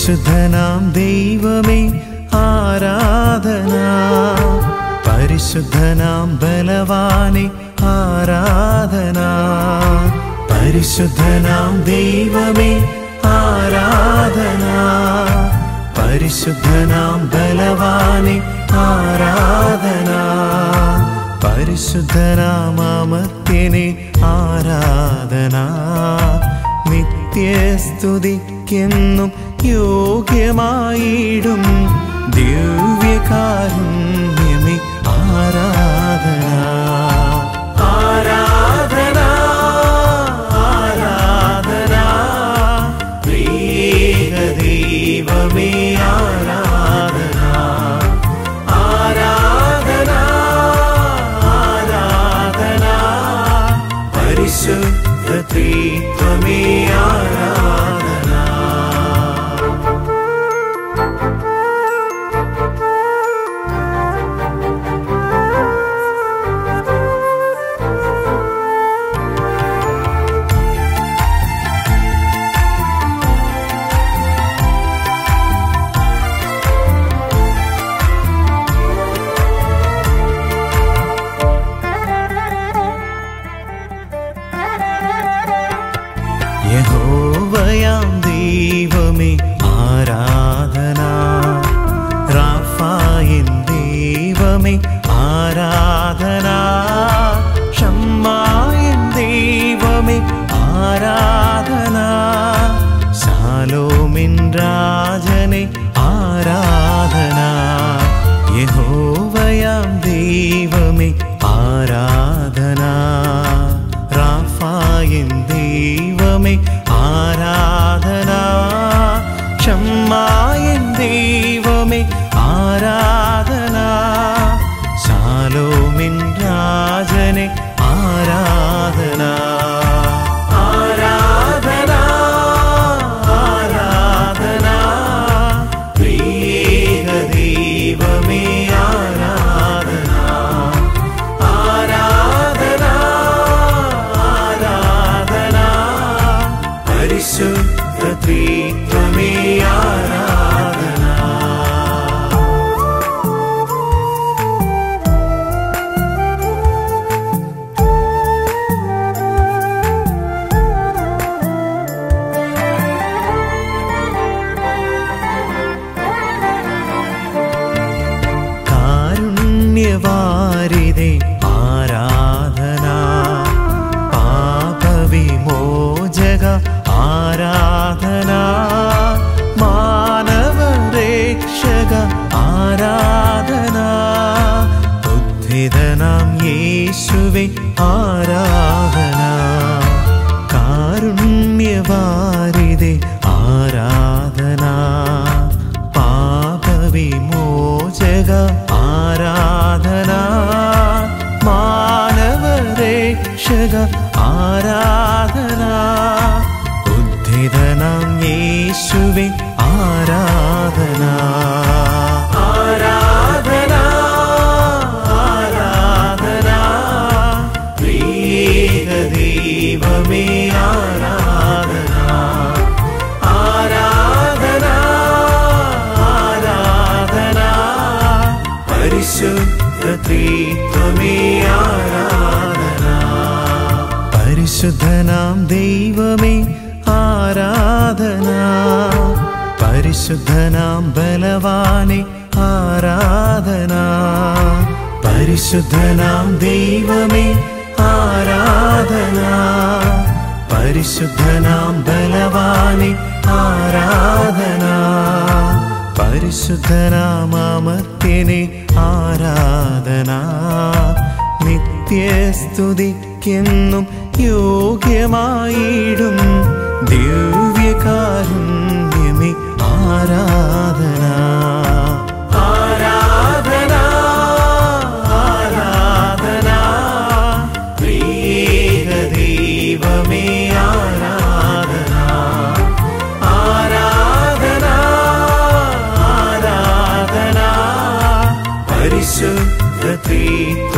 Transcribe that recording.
പരിശുദ്ധനാം ദൈവമേ ആരാധന പരിശുദ്ധനാം ബലവാനെ ആരാധന പരിശുദ്ധനാം ദൈവമേ ആരാധന പരിശുദ്ധനാം ബലവാനെ ആരാധന പരിശുദ്ധനാമർത്യനെ ആരാധന നിത്യസ്തുതിക്കെന്നും യോഗ്യമായിടും ദിവ്യകാരുണ്യമേ ആരാധന ആരാധന ആരാധന പ്രിയ ദൈവമേ ആരാധന ആരാധന ആരാധന പരിശുദ്ധ ത്രിത്വമേ ആരാധന യഹോവയാം ദൈവമേ ആരാധന റാഫായിൻ ദൈവമേ ആരാധന ഷമ്മായിൻ ദൈവമേ ആരാധന ശാലോമിൻ രാജനെ ആരാധന യഹോവയാം ദൈവമേ ആരാധന റാഫായിൻ ദൈവമേ ആരാധന ക്ഷമ്മായൻ ദൈവമേ ആരാധന ശാലോമിൻ രാജനെ ആരാധന ആരാധന ആരാധന പ്രിയ ദൈവമേ ആരാധന ആരാധന ആരാധന പരിശുദ്ധ ത്രിത്വമേ ആരാധന കാരുണ്യവാരിതേ ആരാധന പാപവിമോചക ആരാധന മാനവരക്ഷക ആരാധന ഉദ്ധിതനാം യേശുവെ ആരാധന കാരുണ്യവാരിതേ ആരാധന പാപവിമോചക ആരാധന മാനവരക്ഷക ആരാധന ഉദ്ധിതനാം യേശുവെ ആരാധന ആരാധന ആരാധന പ്രിയ ദൈവമേ ആരാധന ആരാധന ആരാധന പരിശുദ്ധ ത്രിത്വമേ ആരാധന പരിശുദ്ധനാം ദൈവമേ ആരാധന പരിശുദ്ധനാം ബലവാനെ ആരാധന പരിശുദ്ധനാം ദൈവമേ ആരാധന പരിശുദ്ധനാം ബലവാനെ ആരാധന പരിശുദ്ധനാമർത്യനെ ആരാധന നിത്യസ്തുതിക്കെന്നും യോഗ്യമായിടും ദിവ്യകാരുണ്യമേ ആരാധന ആരാധന ആരാധന പ്രിയ ദൈവമേ ആരാധന ആരാധന ആരാധന പരിശുദ്ധ ത്രിത്വ